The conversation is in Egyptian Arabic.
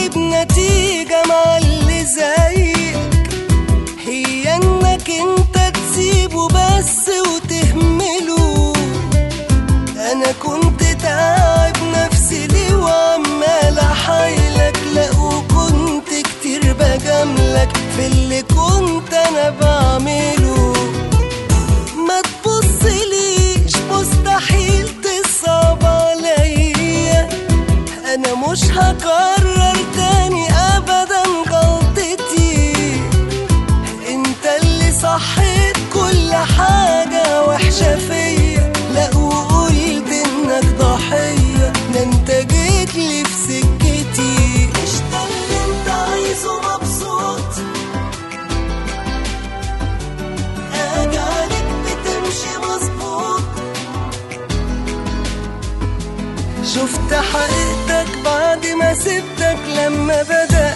تجيب نتيجة مع اللي زيك هي انك انت تسيبه بس وتهمله انا كنت تعب نفسي ليه وعمال احايلك لا وكنت كتير بجاملك في اللي كنت انا بعمله ما تبصليش مستحيل تصعب عليا انا مش هكرر تاني ابدا غلطتي انت اللي صحيت كل حاجة وحشة فيا لا وقلت انك ضحية ده انت جيت لي في سكتي مش ده اللي انت عايزه مبسوط اجي عليك بتمشي مظبوط شفت حقيقتك بعد ما سبتك لما بدأت